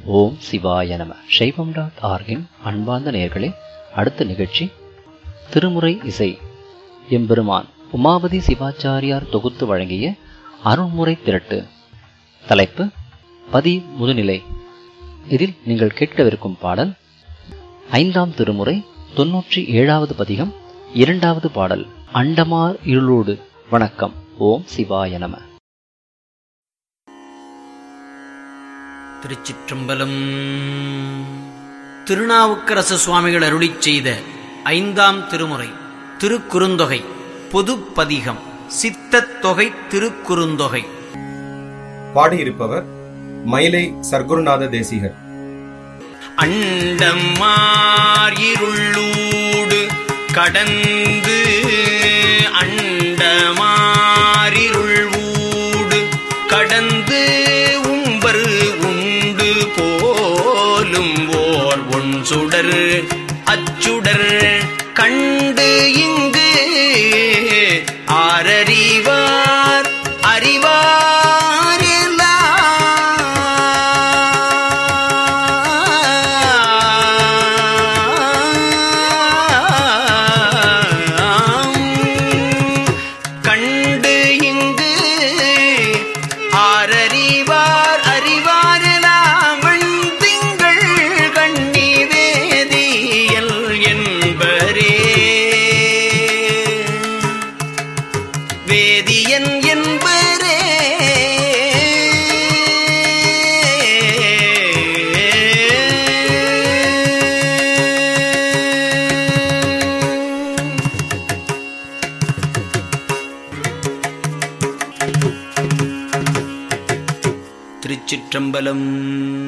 ஓம் சிவாய நம சைவம் டாட் ஆர்கின் அன்பார்ந்த நேயர்களே அடுத்த நிகழ்ச்சி திருமுறை இசை எம்பெருமான் உமாபதி சிவாச்சாரியார் தொகுத்து வழங்கிய அருள்முறை திரட்டு தலைப்பு பதி முதுநிலை இதில் நீங்கள் கேட்கவிருக்கும் பாடல் ஐந்தாம் திருமுறை தொன்னூற்றி ஏழாவது பதிகம் இரண்டாவது பாடல் அண்டமார் இருளோடு வணக்கம் ஓம் சிவாய நம திருச்சிற்றம்பலம் திருநாவுக்கரசு சுவாமிகள் அருளிச் செய்த ஐந்தாம் திருமுறை திருக்குறுந்தொகை பொதுப்பதிகம் சித்தத் தொகை திருக்குறுந்தொகை பாடியிருப்பவர் மயிலை சர்க்குருநாத தேசிகர் அண்டமார் இருளூடு கடந்து அண்டமாரிருள் ஊடு கடந்து உம்பர் உண்டு போலும் ஓர் ஒன் சுடர் அச்சுடர் கண்டு இங்கு ஆரறிவார் அறிவாரெல்லாம் கண்டு இங்கு ஆரறிவார் அறிவாரெல்லாம் திங்கள் கண்ணி வேதியல் என்பரே வேதியன் என்பரே திருச்சிற்றம்பலம்